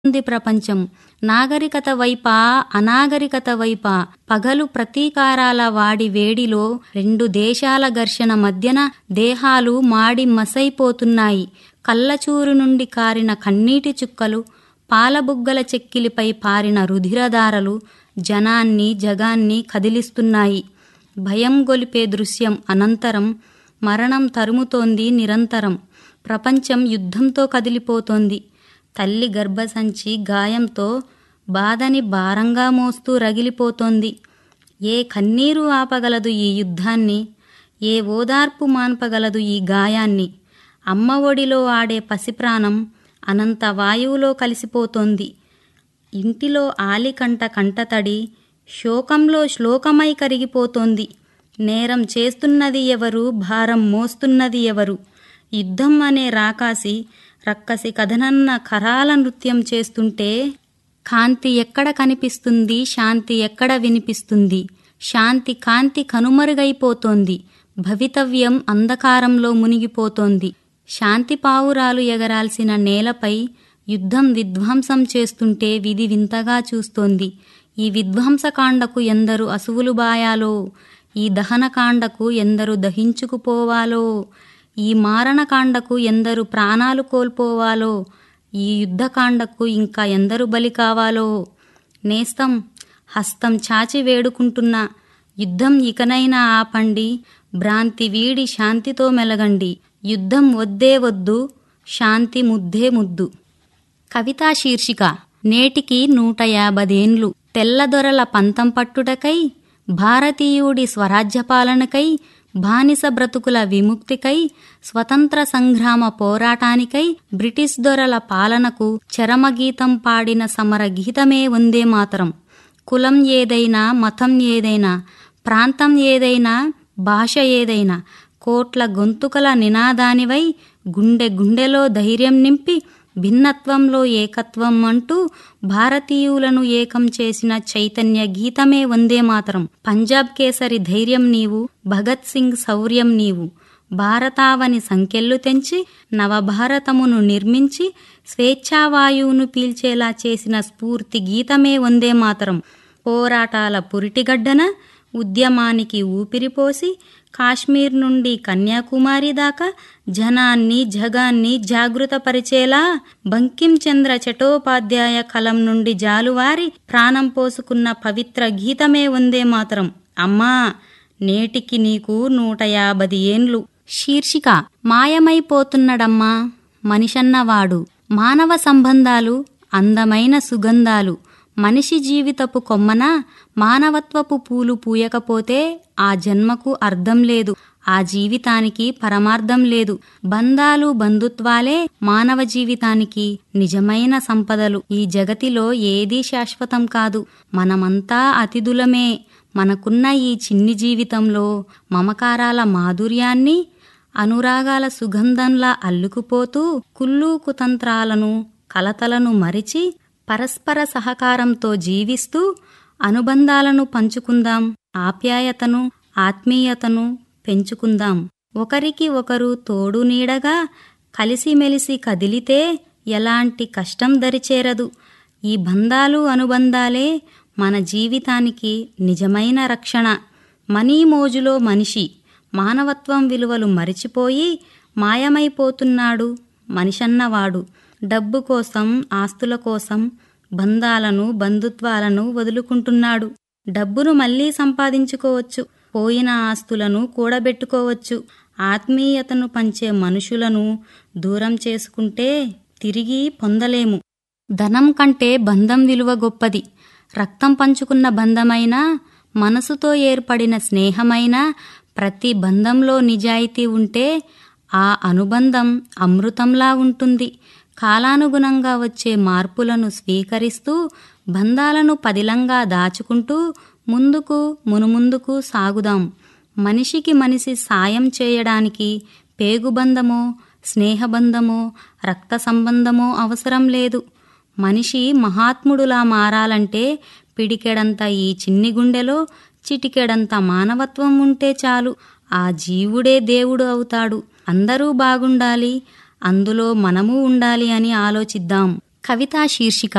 ఉంది ప్రపంచం నాగరికత వైపా అనాగరికత వైపా పగలు ప్రతీకారాల వాడి వేడిలో రెండు దేశాల ఘర్షణ మధ్యన దేహాలు మాడి మసైపోతున్నాయి కళ్ళచూరు నుండి కారిన కన్నీటి చుక్కలు పాలబుగ్గల చెక్కిలిపై పారిన రుధిరధారలు జనాన్ని జగాన్ని కదిలిస్తున్నాయి భయం గొలిపే దృశ్యం అనంతరం మరణం తరుముతోంది నిరంతరం ప్రపంచం యుద్ధంతో కదిలిపోతోంది తల్లి గర్భసంచి గాయంతో బాధని భారంగా మోస్తూ రగిలిపోతోంది ఏ కన్నీరు ఆపగలదు ఈ యుద్ధాన్ని ఏ ఓదార్పు మాన్పగలదు ఈ గాయాన్ని అమ్మ ఒడిలో ఆడే పసిప్రాణం అనంత వాయువులో కలిసిపోతోంది ఇంటిలో ఆలికంట కంటతడి శోకంలో శ్లోకమై కరిగిపోతోంది నేరం చేస్తున్నది ఎవరు భారం మోస్తున్నది ఎవరు యుద్ధం అనే రాకాసి రక్కసి కథనన్న కరాల నృత్యం చేస్తుంటే కాంతి ఎక్కడ కనిపిస్తుంది శాంతి ఎక్కడ వినిపిస్తుంది శాంతి కాంతి కనుమరుగైపోతోంది భవితవ్యం అంధకారంలో మునిగిపోతోంది శాంతి పావురాలు ఎగరాల్సిన నేలపై యుద్ధం విధ్వంసం చేస్తుంటే విధి వింతగా చూస్తోంది ఈ విధ్వంసకాండకు ఎందరు అసువులు బాయాలో ఈ దహనకాండకు ఎందరు దహించుకుపోవాలో ఈ మారణకాండకు ఎందరు ప్రాణాలు కోల్పోవాలో ఈ యుద్ధకాండకు ఇంకా ఎందరు బలి కావాలో నేస్తం హస్తం చాచి వేడుకుంటున్నా యుద్ధం ఇకనైనా ఆపండి భ్రాంతి వీడి శాంతితో మెలగండి యుద్ధం వద్దే వద్దు శాంతి ముద్దే ముద్దు కవితా శీర్షిక నేటికి నూట యాభదేండ్లు తెల్లదొరల పంతం పట్టుటకై భారతీయుడి స్వరాజ్య పాలనకై బానిస బ్రతుకుల విముక్తికై స్వతంత్ర సంగ్రామ పోరాటానికై బ్రిటిష్ దొరల పాలనకు చరమగీతం పాడిన సమర గీతమే వందే మాతరం కులం ఏదైనా మతం ఏదైనా ప్రాంతం ఏదైనా భాష ఏదైనా కోట్ల గొంతుకల నినాదానివై గుండె గుండెలో ధైర్యం నింపి భిన్నత్వంలో ఏకత్వం అంటూ భారతీయులను ఏకం చేసిన చైతన్య గీతమే వందే మాతరం పంజాబ్ కేసరి ధైర్యం నీవు భగత్ సింగ్ శౌర్యం నీవు భారతావని సంకెళ్ళు తెంచి నవభారతమును నిర్మించి స్వేచ్ఛావాయువును పీల్చేలా చేసిన స్ఫూర్తి గీతమే వందే మాతరం పోరాటాల పురిటిగడ్డన ఉద్యమానికి ఊపిరిపోసి కాశ్మీర్ నుండి కన్యాకుమారి దాకా జనాన్ని జగాన్ని జాగృతపరిచేలా బంకిం చంద్ర చటోపాధ్యాయ కలం నుండి జాలువారి ప్రాణం పోసుకున్న పవిత్ర గీతమే వందే మాతరం అమ్మా నేటికి నీకు నూట యాభై ఏండ్లు శీర్షిక మాయమైపోతున్నడమ్మా మనిషన్నవాడు మానవ సంబంధాలు అందమైన సుగంధాలు మనిషి జీవితపు కొమ్మన మానవత్వపు పూలు పూయకపోతే ఆ జన్మకు అర్థం లేదు ఆ జీవితానికి పరమార్థం లేదు బంధాలు బంధుత్వాలే మానవ జీవితానికి నిజమైన సంపదలు ఈ జగతిలో ఏదీ శాశ్వతం కాదు మనమంతా అతిథులమే మనకున్న ఈ చిన్ని జీవితంలో మమకారాల మాధుర్యాన్ని అనురాగాల సుగంధంలా అల్లుకుపోతూ కుళ్ళు కుతంత్రాలను కలతలను మరిచి పరస్పర సహకారంతో జీవిస్తూ అనుబంధాలను పంచుకుందాం ఆప్యాయతను ఆత్మీయతను పెంచుకుందాం ఒకరికి ఒకరు తోడు నీడగా కలిసిమెలిసి కదిలితే ఎలాంటి కష్టం దరిచేరదు ఈ బంధాలు అనుబంధాలే మన జీవితానికి నిజమైన రక్షణ మనీ మోజులో మనిషి మానవత్వం విలువలు మరిచిపోయి మాయమైపోతున్నాడు మనిషన్నవాడు డబ్బు కోసం ఆస్తుల కోసం బంధాలను బంధుత్వాలను వదులుకుంటున్నాడు డబ్బును మళ్లీ సంపాదించుకోవచ్చు పోయిన ఆస్తులను కూడబెట్టుకోవచ్చు ఆత్మీయతను పంచే మనుషులను దూరం చేసుకుంటే తిరిగి పొందలేము ధనం కంటే బంధం విలువ గొప్పది రక్తం పంచుకున్న బంధమైనా మనసుతో ఏర్పడిన స్నేహమైనా ప్రతి బంధంలో నిజాయితీ ఉంటే ఆ అనుబంధం అమృతంలా ఉంటుంది కాలానుగుణంగా వచ్చే మార్పులను స్వీకరిస్తూ బంధాలను పదిలంగా దాచుకుంటూ ముందుకు మునుముందుకు సాగుదాం మనిషికి మనిషి సాయం చేయడానికి పేగుబంధమో స్నేహబంధమో రక్త సంబంధమో అవసరం లేదు మనిషి మహాత్ముడులా మారాలంటే పిడికెడంత ఈ చిన్ని గుండెలో చిటికెడంత మానవత్వం ఉంటే చాలు ఆ జీవుడే దేవుడు అవుతాడు అందరూ బాగుండాలి అందులో మనము ఉండాలి అని ఆలోచిద్దాం కవితా శీర్షిక